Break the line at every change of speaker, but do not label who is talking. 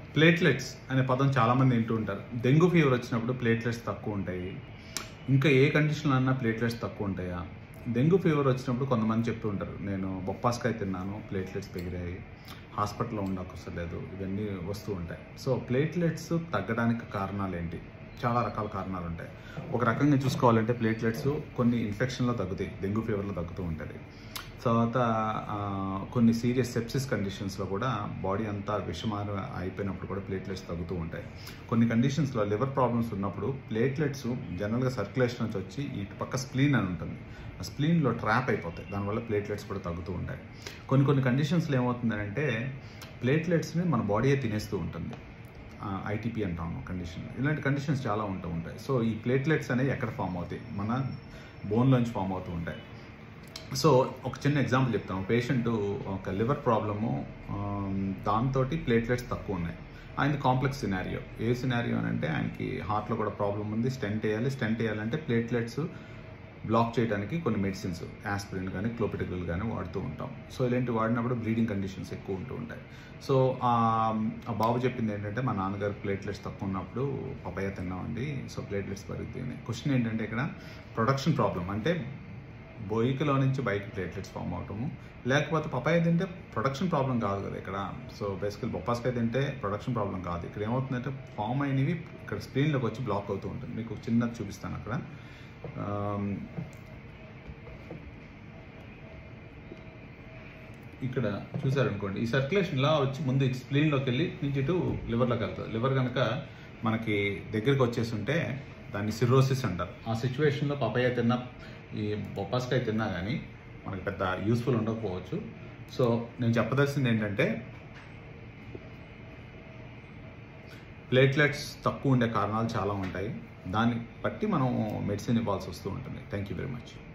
platelets అనే పదం చాలామంది వింటూ ఉంటారు డెంగ్యూ ఫీవర్ వచ్చినప్పుడు ప్లేట్లెట్స్ తక్కువ ఉంటాయి ఇంకా ఏ కండిషన్లో అన్నా ప్లేట్లెట్స్ తక్కువ ఉంటాయా డెంగ్యూ ఫీవర్ వచ్చినప్పుడు కొంతమంది చెప్తూ ఉంటారు నేను బొప్పాస్కాయ తిన్నాను ప్లేట్లెట్స్ పెరిగాయి హాస్పిటల్లో ఉండక్కర్లేదు ఇవన్నీ వస్తూ ఉంటాయి సో ప్లేట్లెట్స్ తగ్గడానికి కారణాలు ఏంటి చాలా రకాల కారణాలు ఉంటాయి ఒక రకంగా చూసుకోవాలంటే ప్లేట్లెట్స్ కొన్ని ఇన్ఫెక్షన్లో తగ్గుతాయి డెంగ్యూ ఫీవర్లో తగ్గుతూ ఉంటుంది తర్వాత ఆ, కొన్ని సీరియస్ సెప్సిస్ కండిషన్స్లో కూడా బాడీ అంతా విషమార అయిపోయినప్పుడు కూడా ప్లేట్లెట్స్ తగ్గుతూ ఉంటాయి కొన్ని కండిషన్స్లో లివర్ ప్రాబ్లమ్స్ ఉన్నప్పుడు ప్లేట్లెట్స్ జనరల్గా సర్క్యులేషన్ నుంచి వచ్చి ఇటు పక్క స్ప్లీన్ అని ఉంటుంది ఆ స్ప్లీన్లో ట్రాప్ అయిపోతాయి దానివల్ల ప్లేట్లెట్స్ కూడా తగ్గుతూ ఉంటాయి కొన్ని కొన్ని కండిషన్స్లో ఏమవుతుందంటే ప్లేట్లెట్స్ని మన బాడీయే తినేస్తూ ఉంటుంది ఐటీపీ అంటాము కండిషన్ ఇలాంటి కండిషన్స్ చాలా ఉంటూ ఉంటాయి సో ఈ ప్లేట్లెట్స్ అనేవి ఎక్కడ ఫామ్ అవుతాయి మన బోన్లోంచి ఫామ్ అవుతూ ఉంటాయి సో ఒక చిన్న ఎగ్జాంపుల్ చెప్తాను పేషెంట్ ఒక లివర్ ప్రాబ్లము దాంతో ప్లేట్లెట్స్ తక్కువ ఉన్నాయి ఆయన కాంప్లెక్స్ సినారియో ఏ సినారియో అని అంటే ఆయనకి హార్ట్లో కూడా ప్రాబ్లం ఉంది స్టెంట్ వేయాలి స్టెంట్ వేయాలంటే ప్లేట్లెట్స్ బ్లాక్ చేయడానికి కొన్ని మెడిసిన్స్ యాస్పిరిన్ కానీ క్లోపిటికల్ కానీ వాడుతూ ఉంటాం సో ఇలాంటి వాడినప్పుడు బ్లీడింగ్ కండిషన్స్ ఎక్కువ ఉంటూ ఉంటాయి సో ఆ ఆ బాబు చెప్పింది ఏంటంటే మా నాన్నగారు ప్లేట్లెట్స్ తక్కువ ఉన్నప్పుడు పపయ్య తిన్నామండి సో ప్లేట్లెట్స్ పెరుగుతాయి క్వశ్చన్ ఏంటంటే ఇక్కడ ప్రొడక్షన్ ప్రాబ్లం అంటే బొయ్యికలో నుంచి బయట ప్లేట్లెట్స్ ఫామ్ అవటము లేకపోతే పపాయ తింటే ప్రొడక్షన్ ప్రాబ్లం కాదు కదా ఇక్కడ సో బేసికల్ బొప్పాస్కాయ తింటే ప్రొడక్షన్ ప్రాబ్లం కాదు ఇక్కడ ఏమవుతుందంటే ఫామ్ అయినవి ఇక్కడ స్క్రీన్లోకి వచ్చి బ్లాక్ అవుతూ ఉంటుంది మీకు చిన్నది చూపిస్తాను అక్కడ ఆమ్, ఇక్కడ చూసారనుకోండి ఈ సర్క్యులేషన్ ఇలా వచ్చి ముందు స్ప్లీన్లోకి వెళ్ళి నుంచి ఇటు లివర్లోకి వెళ్తుంది లివర్ కనుక మనకి దగ్గరికి వచ్చేసి ఉంటే దాన్ని సిరోసిస్ అంటారు ఆ సిచ్యువేషన్లో పపాయ తిన్నా ఈ బొప్పాస్కాయ తిన్నా కానీ మనకి పెద్ద యూస్ఫుల్ ఉండకపోవచ్చు సో నేను చెప్పదలసింది ఏంటంటే ప్లేట్లెట్స్ తక్కువ ఉండే కారణాలు చాలా ఉంటాయి దాన్ని బట్టి మనం మెడిసిన్ ఇవ్వాల్సి వస్తూ ఉంటుంది థ్యాంక్ యూ వెరీ మచ్